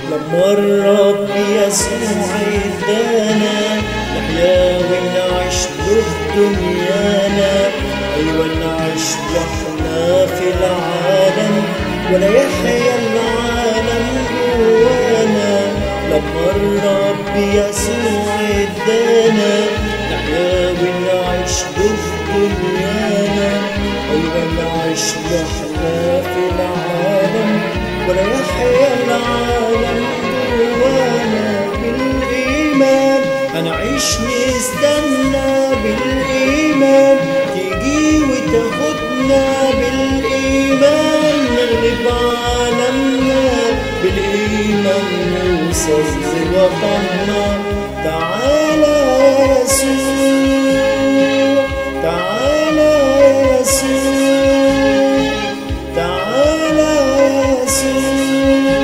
لما الرب يسوع ادانا نحيا ونعيش له دنيانا ايوه نعيش له احنا في العالم ولا يحيا العالم جوانا لما الرب يسوع ادانا نحيا ونعيش له دنيانا ايوه نعيش له احنا في العالم ولا يحيا العالم جوانا بالإيمان هنعيش نستنى بالإيمان تيجي وتاخدنا بالإيمان نغلب عالمنا بالإيمان نوصل لوطننا تعالى يا يسوع تعالى يا يسوع تعالى يا يسوع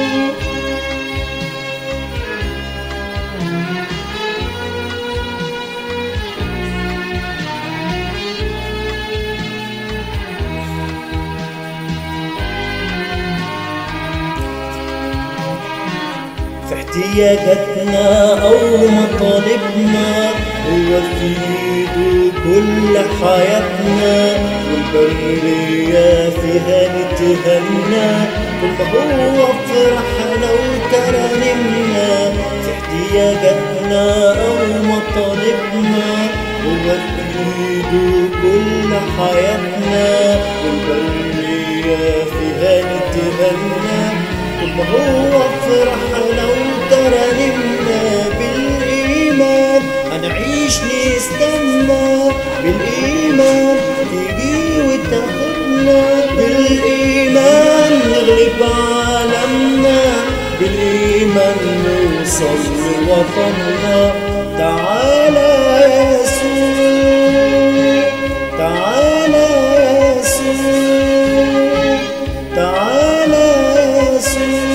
في احتياجاتنا أو مطالبنا هو في ايده كل حياتنا والبرية فيها نتهنى كل ما هو فرحنا وترانمنا في احتياجاتنا أو مطالبنا هو في ايده كل حياتنا والبرية فيها نتهنى ثم هو فرحنا وترنمنا بالإيمان هنعيش نستنى بالإيمان تيجي وتاخدنا بالإيمان نغلب عالمنا بالإيمان نوصل لوطننا تعالى يا يسوع تعالى يا يسوع تعالى يا يسوع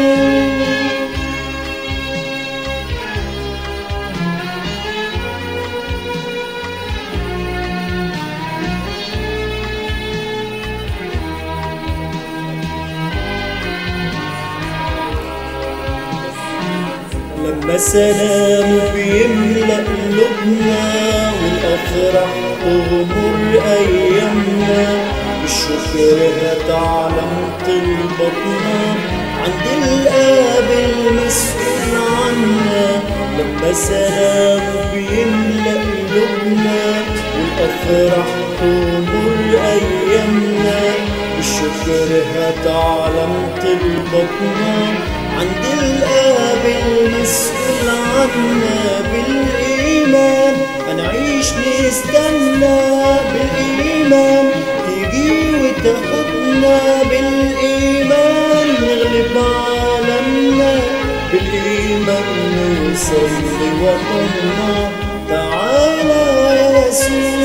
لما سلام بيملأ قلوبنا والأفراح تغمر أيامنا الشكر هتعلم طلبتنا عند الآب المسؤول عنا لما سلام بيملأ قلوبنا والأفراح تغمر أيامنا الشكر هتعلم طلبتنا عند الآب المسؤول عنا بالإيمان هنعيش نستنى بالإيمان تيجي وتاخدنا بالإيمان نغلب عالمنا بالإيمان نوصل لوطننا تعالى يا يسوع